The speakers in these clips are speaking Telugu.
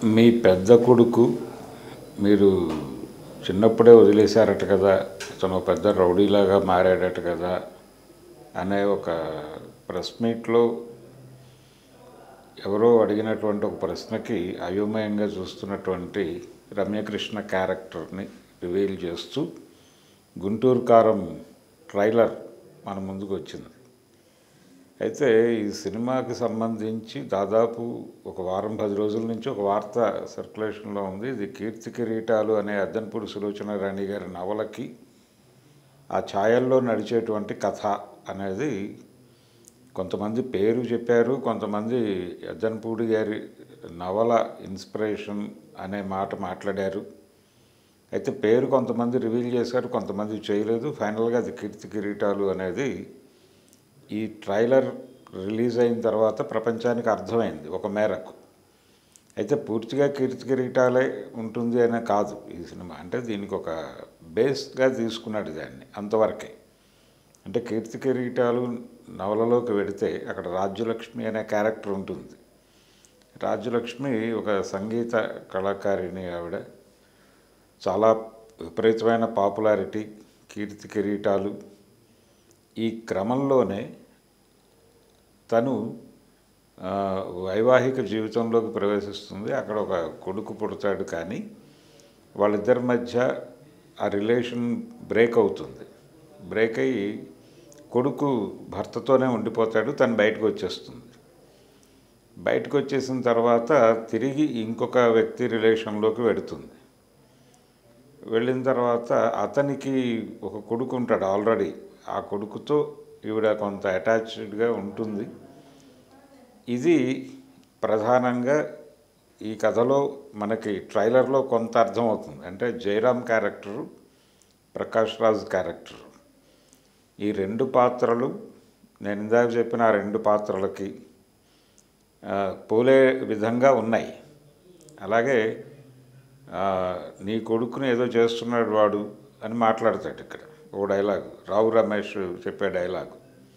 మీ పెద్ద కొడుకు మీరు చిన్నప్పుడే వదిలేశారట కదా అతను ఒక పెద్ద రౌడీలాగా మారాడట కదా అనే ఒక ప్రెస్ మీట్లో ఎవరో అడిగినటువంటి ఒక ప్రశ్నకి అయోమయంగా చూస్తున్నటువంటి రమ్యకృష్ణ క్యారెక్టర్ని రివీల్ చేస్తూ గుంటూరు కారం ట్రైలర్ మన ముందుకు వచ్చింది అయితే ఈ సినిమాకి సంబంధించి దాదాపు ఒక వారం పది రోజుల నుంచి ఒక వార్త సర్క్యులేషన్లో ఉంది ఇది కీర్తి కిరీటాలు అనే అద్దనపూడి సులోచన రాణి గారి నవలకి ఆ ఛాయల్లో నడిచేటువంటి కథ అనేది కొంతమంది పేరు చెప్పారు కొంతమంది అద్దనపూడి గారి నవల ఇన్స్పిరేషన్ అనే మాట మాట్లాడారు అయితే పేరు కొంతమంది రివీల్ చేశారు కొంతమంది చేయలేదు ఫైనల్గా అది కీర్తి కిరీటాలు అనేది ఈ ట్రైలర్ రిలీజ్ అయిన తర్వాత ప్రపంచానికి అర్థమైంది ఒక మేరకు అయితే పూర్తిగా కీర్తి కిరీటాలే ఉంటుంది అనే కాదు ఈ సినిమా అంటే దీనికి ఒక బేస్గా తీసుకున్నాడు దాన్ని అంతవరకే అంటే కీర్తి కిరీటాలు నవలలోకి వెడితే అక్కడ రాజ్యలక్ష్మి అనే క్యారెక్టర్ ఉంటుంది రాజ్యలక్ష్మి ఒక సంగీత కళాకారిణి ఆవిడ చాలా విపరీతమైన పాపులారిటీ కీర్తి కిరీటాలు ఈ క్రమంలోనే తను ఆ, వైవాహిక జీవితంలోకి ప్రవేశిస్తుంది అక్కడ ఒక కొడుకు పుడతాడు కానీ వాళ్ళిద్దరి మధ్య ఆ రిలేషన్ బ్రేక్ అవుతుంది బ్రేక్ అయ్యి కొడుకు భర్తతోనే ఉండిపోతాడు తను బయటకు వచ్చేస్తుంది బయటకు వచ్చేసిన తర్వాత తిరిగి ఇంకొక వ్యక్తి రిలేషన్లోకి వెడుతుంది వెళ్ళిన తర్వాత అతనికి ఒక కొడుకు ఉంటాడు ఆల్రెడీ ఆ కొడుకుతో ఈవిడ కొంత అటాచ్డ్గా ఉంటుంది ఇది ప్రధానంగా ఈ కథలో మనకి ట్రైలర్లో కొంత అర్థమవుతుంది అంటే జయరామ్ క్యారెక్టరు ప్రకాష్ రాజ్ క్యారెక్టరు ఈ రెండు పాత్రలు నేను ఇందాక చెప్పిన ఆ రెండు పాత్రలకి ఆ, పోలే విధంగా ఉన్నాయి అలాగే ఆ, నీ కొడుకుని ఏదో చేస్తున్నాడు వాడు అని మాట్లాడతాడు ఇక్కడ ఓ డైలాగ్ రావు రమేష్ చెప్పే డైలాగ్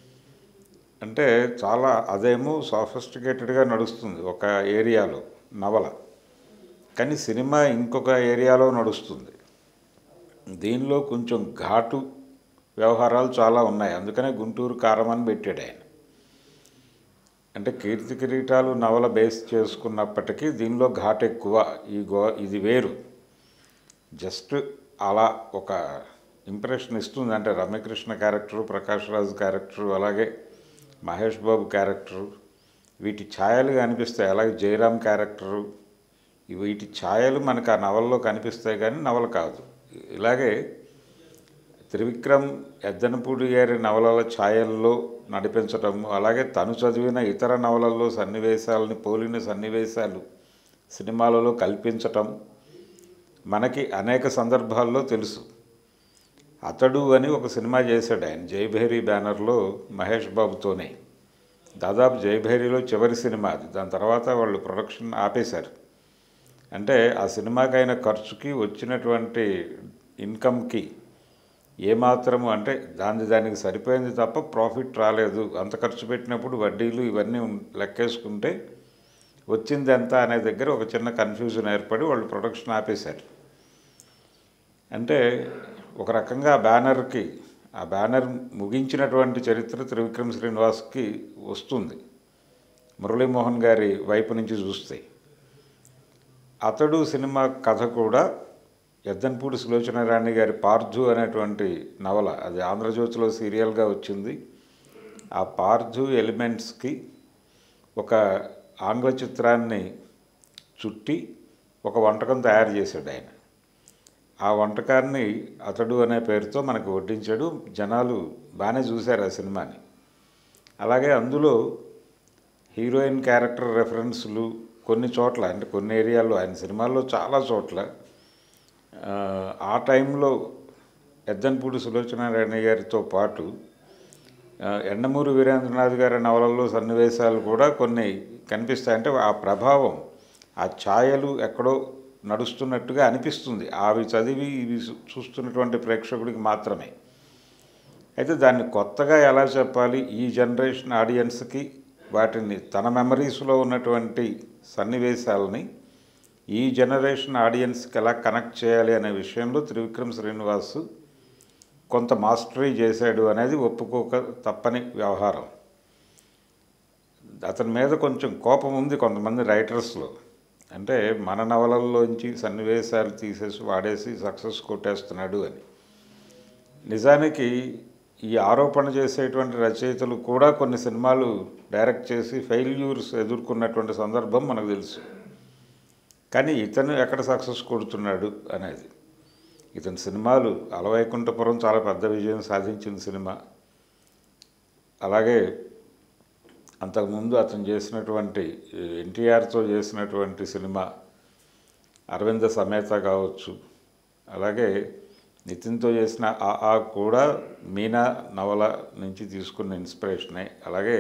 అంటే చాలా అదేమో సాఫిస్టికేటెడ్గా నడుస్తుంది ఒక ఏరియాలో నవల కానీ సినిమా ఇంకొక ఏరియాలో నడుస్తుంది దీనిలో కొంచెం ఘాటు వ్యవహారాలు చాలా ఉన్నాయి అందుకనే గుంటూరు కారం అని పెట్టాడు ఆయన అంటే కీర్తి కిరీటాలు నవల బేస్ చేసుకున్నప్పటికీ దీనిలో ఘాట్ ఎక్కువ ఈ గో ఇది వేరు జస్ట్ అలా ఒక ఇంప్రెషన్ ఇస్తుంది అంటే రమ్యకృష్ణ క్యారెక్టరు ప్రకాష్ రాజ్ క్యారెక్టరు అలాగే మహేష్ బాబు క్యారెక్టరు వీటి ఛాయలు కనిపిస్తాయి అలాగే జయరామ్ క్యారెక్టరు ఈ వీటి ఛాయలు మనకు ఆ నవల్లో కనిపిస్తాయి కానీ నవల కాదు ఇలాగే త్రివిక్రమ్ ఎద్దనపూడి గారి నవలల ఛాయల్లో నడిపించటం అలాగే తను చదివిన ఇతర నవలల్లో సన్నివేశాలని పోలిన సన్నివేశాలు సినిమాలలో కల్పించటం మనకి అనేక సందర్భాల్లో తెలుసు అతడు అని ఒక సినిమా చేశాడు ఆయన జయభేరి బ్యానర్లో మహేష్ బాబుతోనే దాదాపు జయభేరిలో చివరి సినిమా అది దాని తర్వాత వాళ్ళు ప్రొడక్షన్ ఆపేశారు అంటే ఆ సినిమాకైన ఖర్చుకి వచ్చినటువంటి ఇన్కమ్కి ఏమాత్రము అంటే దాని దానికి సరిపోయింది తప్ప ప్రాఫిట్ రాలేదు అంత ఖర్చు పెట్టినప్పుడు వడ్డీలు ఇవన్నీ ఉన్- లెక్కేసుకుంటే వచ్చింది ఎంత అనే దగ్గర ఒక చిన్న కన్ఫ్యూజన్ ఏర్పడి వాళ్ళు ప్రొడక్షన్ ఆపేశారు అంటే ఒక రకంగా ఆ బ్యానర్కి ఆ బ్యానర్ ముగించినటువంటి చరిత్ర త్రివిక్రమ్ శ్రీనివాస్కి వస్తుంది మురళీమోహన్ గారి వైపు నుంచి చూస్తే అతడు సినిమా కథ కూడా ఎద్దన్పూడి సులోచన రాణి గారి పార్థు అనేటువంటి నవల అది ఆంధ్రజ్యోతిలో సీరియల్గా వచ్చింది ఆ పార్థు ఎలిమెంట్స్కి ఒక ఆంగ్ల చిత్రాన్ని చుట్టి ఒక వంటకం తయారు చేశాడు ఆయన ఆ వంటకాన్ని అతడు అనే పేరుతో మనకు వడ్డించాడు జనాలు బాగానే చూశారు ఆ సినిమాని అలాగే అందులో హీరోయిన్ క్యారెక్టర్ రెఫరెన్స్లు కొన్ని చోట్ల అంటే కొన్ని ఏరియాల్లో ఆయన సినిమాల్లో చాలా చోట్ల ఆ, ఆ టైంలో ఎద్దన్పూడి సులోచన రాణి గారితో పాటు ఆ, ఎండమూరి వీరేంద్రనాథ్ గారి నవలల్లో సన్నివేశాలు కూడా కొన్ని కనిపిస్తాయి అంటే ఆ ప్రభావం ఆ ఛాయలు ఎక్కడో నడుస్తున్నట్టుగా అనిపిస్తుంది అవి చదివి ఇవి చూ- చూస్తున్నటువంటి ప్రేక్షకుడికి మాత్రమే అయితే దాన్ని కొత్తగా ఎలా చెప్పాలి ఈ జనరేషన్ ఆడియన్స్కి వాటిని తన మెమరీస్లో ఉన్నటువంటి సన్నివేశాలని ఈ జనరేషన్ ఆడియన్స్కి ఎలా కనెక్ట్ చేయాలి అనే విషయంలో త్రివిక్రమ్ శ్రీనివాస్ కొంత మాస్టరీ చేశాడు అనేది ఒప్పుకోక తప్పని వ్యవహారం అతని మీద కొంచెం కోపం ఉంది కొంతమంది రైటర్స్లో అంటే మన నవలల్లోంచి సన్నివేశాలు తీసేసి వాడేసి సక్సెస్ కొట్టేస్తున్నాడు అని నిజానికి ఈ ఆరోపణ చేసేటువంటి రచయితలు కూడా కొన్ని సినిమాలు డైరెక్ట్ చేసి ఫెయిల్యూర్స్ ఎదుర్కొన్నటువంటి సందర్భం మనకు తెలుసు కానీ ఇతను ఎక్కడ సక్సెస్ కొడుతున్నాడు అనేది ఇతని సినిమాలు అలవైకుంఠపురం చాలా పెద్ద విజయం సాధించిన సినిమా అలాగే అంతకుముందు అతను చేసినటువంటి ఎన్టీఆర్తో చేసినటువంటి సినిమా అరవింద సమేత కావచ్చు అలాగే నితిన్తో చేసిన ఆ ఆ కూడా మీనా నవల నుంచి తీసుకున్న ఇన్స్పిరేషనే అలాగే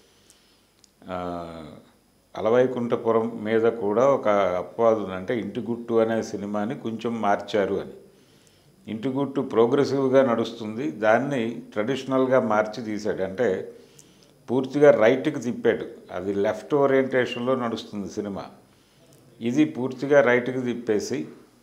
ఆ, అలవైకుంఠపురం మీద కూడా ఒక అపవాదు ఉంది. అంటే ఇంటి గుట్టు అనే సినిమాని కొంచెం మార్చారు అని ఇంటి గుట్టు ప్రోగ్రెసివ్గా నడుస్తుంది దాన్ని ట్రెడిషనల్గా మార్చి తీశాడు అంటే పూర్తిగా రైట్కి తిప్పాడు అది లెఫ్ట్ ఓరియంటేషన్లో నడుస్తుంది సినిమా ఇది పూర్తిగా రైట్కి తిప్పేసి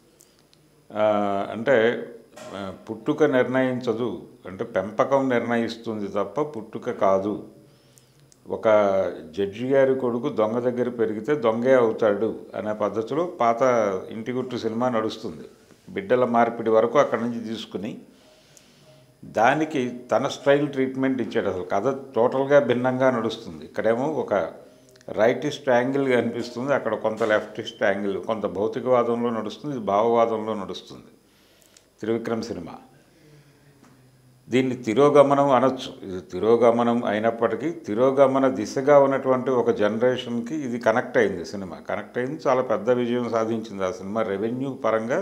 ఆ, అంటే ఆ, పుట్టుక నిర్ణయించదు అంటే పెంపకం నిర్ణయిస్తుంది తప్ప పుట్టుక కాదు ఒక జడ్జి గారి కొడుకు దొంగ దగ్గర పెరిగితే దొంగే అవుతాడు అనే పద్ధతిలో పాత ఇంటి గుట్టు సినిమా నడుస్తుంది బిడ్డల మార్పిడి వరకు అక్కడి నుంచి తీసుకుని దానికి తన స్టైల్ ట్రీట్మెంట్ ఇచ్చాడు అసలు కథ టోటల్గా భిన్నంగా నడుస్తుంది ఇక్కడేమో ఒక రైటిస్ట్ యాంగిల్ కనిపిస్తుంది అక్కడ కొంత లెఫ్టిస్ట్ యాంగిల్ కొంత భౌతికవాదంలో నడుస్తుంది ఇది భావవాదంలో నడుస్తుంది త్రివిక్రమ్ సినిమా దీన్ని తిరోగమనం అనొచ్చు ఇది తిరోగమనం అయినప్పటికీ తిరోగమన దిశగా ఉన్నటువంటి ఒక జనరేషన్కి ఇది కనెక్ట్ అయింది సినిమా కనెక్ట్ అయింది చాలా పెద్ద విజయం సాధించింది ఆ సినిమా రెవెన్యూ పరంగా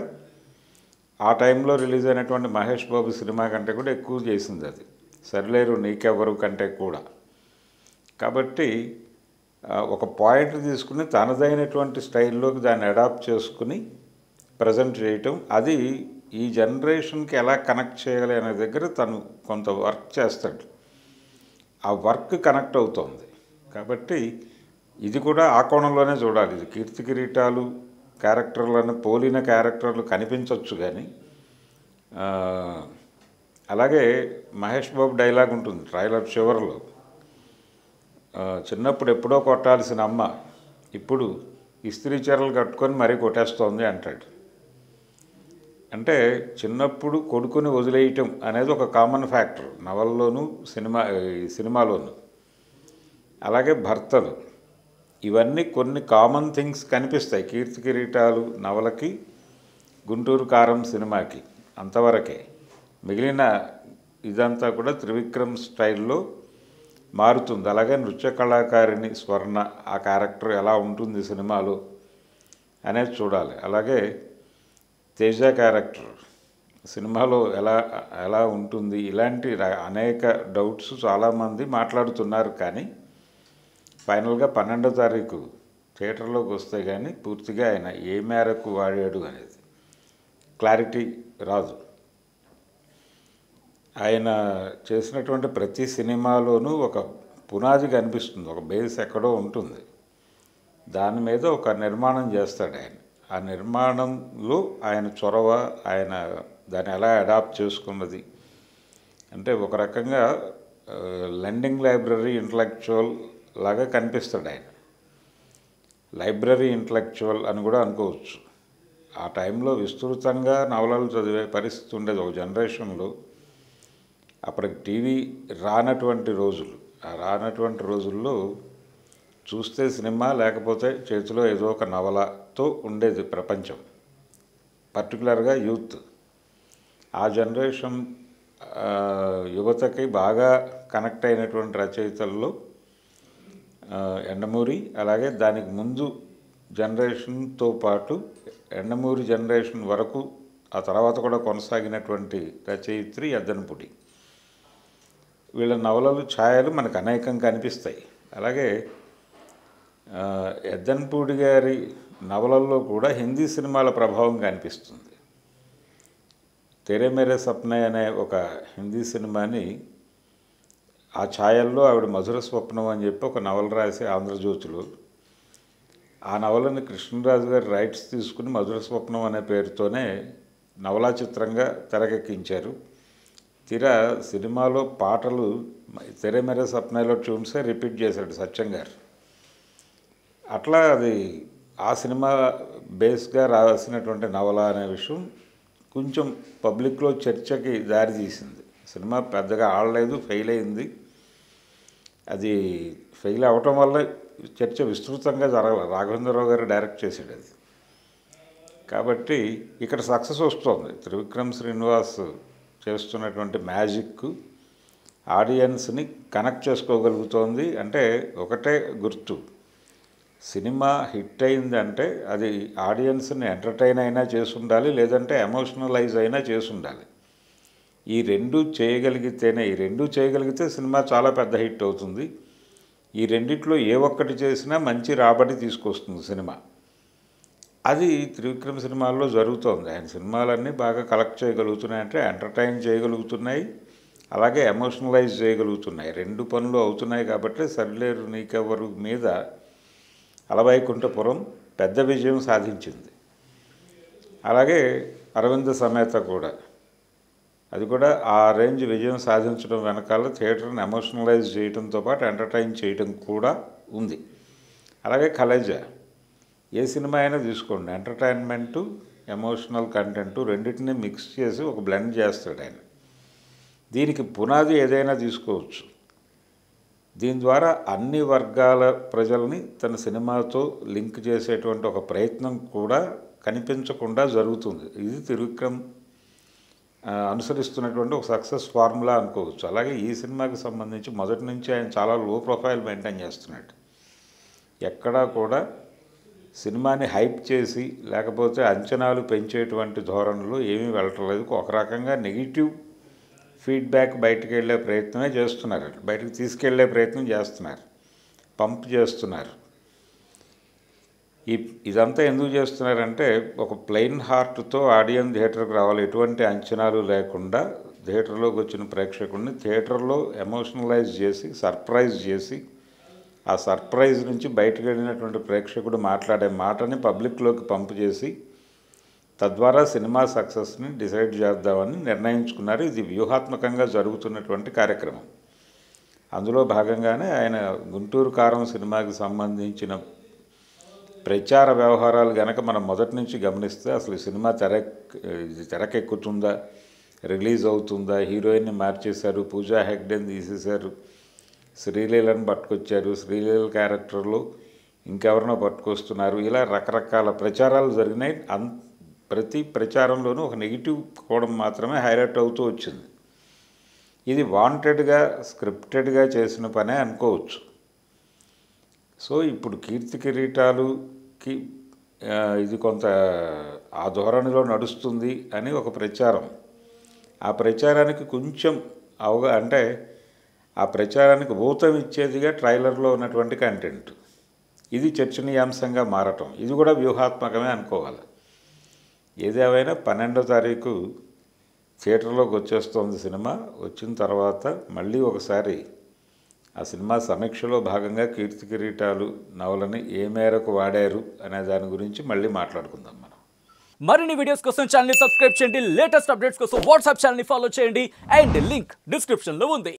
ఆ టైంలో రిలీజ్ అయినటువంటి మహేష్ బాబు సినిమా కంటే కూడా ఎక్కువ చేసింది అది సరిలేరు నీకెవరు కంటే కూడా కాబట్టి ఆ, ఒక పాయింట్ తీసుకుని తనదైనటువంటి స్టైల్లోకి దాన్ని అడాప్ట్ చేసుకుని ప్రజెంట్ చేయటం అది ఈ జనరేషన్కి ఎలా కనెక్ట్ చేయాలి అనే దగ్గర తను కొంత వర్క్ చేస్తాడు ఆ వర్క్ కనెక్ట్ అవుతోంది కాబట్టి ఇది కూడా ఆ కోణంలోనే చూడాలి ఇది కీర్తి కిరీటాలు క్యారెక్టర్లను పోలిన క్యారెక్టర్లు కనిపించవచ్చు కానీ ఆ, అలాగే మహేష్ బాబు డైలాగ్ ఉంటుంది ట్రైలర్ చివరిలో ఆ, చిన్నప్పుడు ఎప్పుడో కొట్టాల్సిన అమ్మ ఇప్పుడు ఇస్త్రీ చీరలు కట్టుకొని మరీ కొట్టేస్తోంది అంటాడు అంటే చిన్నప్పుడు కొడుకుని వదిలేయటం అనేది ఒక కామన్ ఫ్యాక్టర్ నవల్లోనూ సినిమా ఈ సినిమాలోనూ అలాగే భర్తలు ఇవన్నీ కొన్ని కామన్ థింగ్స్ కనిపిస్తాయి కీర్తి కిరీటాలు నవలకి గుంటూరు కారం సినిమాకి అంతవరకే మిగిలిన ఇదంతా కూడా త్రివిక్రమ్ స్టైల్లో మారుతుంది అలాగే నృత్య కళాకారిణి స్వర్ణ ఆ క్యారెక్టర్ ఎలా ఉంటుంది సినిమాలో అనేది చూడాలి అలాగే తేజ క్యారెక్టర్ సినిమాలో ఎలా ఎలా ఉంటుంది ఇలాంటి ర- అనేక డౌట్స్ చాలామంది మాట్లాడుతున్నారు కానీ ఫైనల్గా పన్నెండో తారీఖు థియేటర్లోకి వస్తే కానీ పూర్తిగా ఆయన ఏ మేరకు వాడాడు అనేది క్లారిటీ రాదు ఆయన చేసినటువంటి ప్రతి సినిమాలోనూ ఒక పునాది కనిపిస్తుంది ఒక బేస్ ఎక్కడో ఉంటుంది దాని మీద ఒక నిర్మాణం చేస్తాడు ఆయన ఆ నిర్మాణంలో ఆయన చొరవ ఆయన దాన్ని ఎలా అడాప్ట్ చేసుకున్నది అంటే ఒక రకంగా లెండింగ్ లైబ్రరీ ఇంటలెక్చువల్ లాగా కనిపిస్తాడు ఆయన లైబ్రరీ ఇంటలెక్చువల్ అని కూడా అనుకోవచ్చు ఆ టైంలో విస్తృతంగా నవలలు చదివే పరిస్థితి ఉండేది ఒక జనరేషన్లో అప్పటికి టీవీ రానటువంటి రోజులు ఆ రానటువంటి రోజుల్లో చూస్తే సినిమా లేకపోతే చేతిలో ఏదో ఒక నవలతో ఉండేది ప్రపంచం పర్టికులర్గా యూత్ ఆ జనరేషన్ ఆ, యువతకి బాగా కనెక్ట్ అయినటువంటి రచయితల్లో ఆ, ఎండమూరి అలాగే దానికి ముందు జనరేషన్తో పాటు ఎండమూరి జనరేషన్ వరకు ఆ తర్వాత కూడా కొనసాగినటువంటి రచయిత్రి ఎద్దనపుడి వీళ్ళ నవలలు ఛాయలు మనకు అనేకం కనిపిస్తాయి అలాగే ఆ, ఎద్దన్పూడి గారి నవలల్లో కూడా హిందీ సినిమాల ప్రభావం కనిపిస్తుంది తెరే మేరే సప్నే అనే ఒక హిందీ సినిమాని ఆ ఛాయల్లో ఆవిడ మధుర స్వప్నం అని చెప్పి ఒక నవల రాసి ఆంధ్రజ్యోతిలో ఆ నవలని కృష్ణరాజు గారి రైట్స్ తీసుకుని మధుర స్వప్నం అనే పేరుతోనే నవలా చిత్రంగా తెరకెక్కించారు తీరా సినిమాలో పాటలు తెర మెర సప్నాలో ట్యూన్సే రిపీట్ చేశాడు సత్యం గారు అట్లా అది ఆ సినిమా బేస్గా రాసినటువంటి నవల అనే విషయం కొంచెం పబ్లిక్లో చర్చకి దారి తీసింది సినిమా పెద్దగా ఆడలేదు ఫెయిల్ అయింది అది ఫెయిల్ అవటం వల్ల చర్చ విస్తృతంగా జరగలేదు రాఘవేంద్రరావు గారు డైరెక్ట్ చేశాడు అది కాబట్టి ఇక్కడ సక్సెస్ వస్తుంది త్రివిక్రమ్ శ్రీనివాస్ చేస్తున్నటువంటి మ్యాజిక్ ఆడియన్స్ని కనెక్ట్ చేసుకోగలుగుతోంది అంటే ఒకటే గుర్తు సినిమా హిట్ అయింది అంటే అది ఆడియన్స్ని ఎంటర్టైన్ అయినా చేసి ఉండాలి లేదంటే ఎమోషనలైజ్ అయినా చేసి ఉండాలి ఈ రెండు చేయగలిగితేనే ఈ రెండు చేయగలిగితే సినిమా చాలా పెద్ద హిట్ అవుతుంది ఈ రెండిట్లో ఏ ఒక్కటి చేసినా మంచి రాబడి తీసుకొస్తుంది సినిమా అది త్రివిక్రమ్ సినిమాల్లో జరుగుతోంది ఆయన సినిమాలన్నీ బాగా కలెక్ట్ చేయగలుగుతున్నాయి అంటే ఎంటర్టైన్ చేయగలుగుతున్నాయి అలాగే ఎమోషనలైజ్ చేయగలుగుతున్నాయి రెండు పనులు అవుతున్నాయి కాబట్టి సరిలేరు నీకెవరు మీద అలవైకుంఠపురం పెద్ద విజయం సాధించింది అలాగే అరవింద సమేత కూడా అది కూడా ఆ రేంజ్ విజయం సాధించడం వెనకాల థియేటర్ని ఎమోషనలైజ్ చేయడంతో పాటు ఎంటర్టైన్ చేయడం కూడా ఉంది అలాగే కలేజా ఏ సినిమా అయినా తీసుకోండి ఎంటర్టైన్మెంటు ఎమోషనల్ కంటెంట్ రెండింటిని మిక్స్ చేసి ఒక బ్లెండ్ చేస్తాడు ఆయన దీనికి పునాది ఏదైనా తీసుకోవచ్చు దీని ద్వారా అన్ని వర్గాల ప్రజల్ని తన సినిమాతో లింక్ చేసేటువంటి ఒక ప్రయత్నం కూడా కనిపించకుండా జరుగుతుంది ఇది త్రివిక్రమ్ ఆ, అనుసరిస్తున్నటువంటి ఒక సక్సెస్ ఫార్ములా అనుకోవచ్చు అలాగే ఈ సినిమాకి సంబంధించి మొదటి నుంచి ఆయన చాలా లో ప్రొఫైల్ మెయింటైన్ చేస్తున్నాడు ఎక్కడా కూడా సినిమాని హైప్ చేసి లేకపోతే అంచనాలు పెంచేటువంటి ధోరణిలో ఏమీ వెళ్ళట్లేదు ఒక రకంగా నెగిటివ్ ఫీడ్బ్యాక్ బయటకు వెళ్ళే ప్రయత్నమే చేస్తున్నారు బయటకు తీసుకెళ్లే ప్రయత్నం చేస్తున్నారు పంప్ చేస్తున్నారు ఈ ఇదంతా ఎందుకు చేస్తున్నారంటే ఒక ప్లెయిన్ హార్ట్తో ఆడియన్ థియేటర్కి రావాలి ఎటువంటి అంచనాలు లేకుండా థియేటర్లోకి వచ్చిన ప్రేక్షకుడిని థియేటర్లో ఎమోషనలైజ్ చేసి సర్ప్రైజ్ చేసి ఆ సర్ప్రైజ్ నుంచి బయటకు వెళ్ళినటువంటి ప్రేక్షకుడు మాట్లాడే మాటని పబ్లిక్లోకి పంపు చేసి తద్వారా సినిమా సక్సెస్ని డిసైడ్ చేద్దామని నిర్ణయించుకున్నారు ఇది వ్యూహాత్మకంగా జరుగుతున్నటువంటి కార్యక్రమం అందులో భాగంగానే ఆయన గుంటూరు కారం సినిమాకి సంబంధించిన ప్రచార వ్యవహారాలు గనక మనం మొదటి నుంచి గమనిస్తే అసలు ఈ సినిమా తెర ఇది తెరకెక్కుతుందా రిలీజ్ అవుతుందా హీరోయిన్ని మార్చేశారు పూజా హెగ్డేని తీసేశారు శ్రీలీలను పట్టుకొచ్చారు శ్రీలీల క్యారెక్టర్లో ఇంకెవరినో పట్టుకొస్తున్నారు ఇలా రకరకాల ప్రచారాలు జరిగినాయి అన్ ప్రతి ప్రచారంలోనూ ఒక నెగిటివ్ కోణం మాత్రమే హైలైట్ అవుతూ వచ్చింది ఇది వాంటెడ్గా స్క్రిప్టెడ్గా చేసిన పనే అనుకోవచ్చు సో ఇప్పుడు కీర్తి కిరీటాలుకి ఆ, ఇది కొంత ఆ ధోరణిలో నడుస్తుంది అని ఒక ప్రచారం ఆ ప్రచారానికి కొంచెం అవగా అంటే ఆ ప్రచారానికి ఊతం ఇచ్చేదిగా ట్రైలర్లో ఉన్నటువంటి కంటెంట్ ఇది చర్చనీయాంశంగా మారటం ఇది కూడా వ్యూహాత్మకమే అనుకోవాలి ఏదేమైనా పన్నెండో తారీఖు థియేటర్లోకి వచ్చేస్తోంది సినిమా వచ్చిన తర్వాత మళ్ళీ ఒకసారి ఆ సినిమా సమీక్షలో భాగంగా కీర్తి కిరీటాలు నవలని ఏ మేరకు వాడారు అనే దాని గురించి మళ్ళీ మాట్లాడుకుందాం మనం మరిన్ని వీడియోస్ కోసం ఛానల్ సబ్స్క్రైబ్ చేయండి లేటెస్ట్ అప్డేట్స్ కోసం వాట్సాప్ ఛానల్ ఫాలో చేయండి అండ్ లింక్ డిస్క్రిప్షన్ లో ఉంది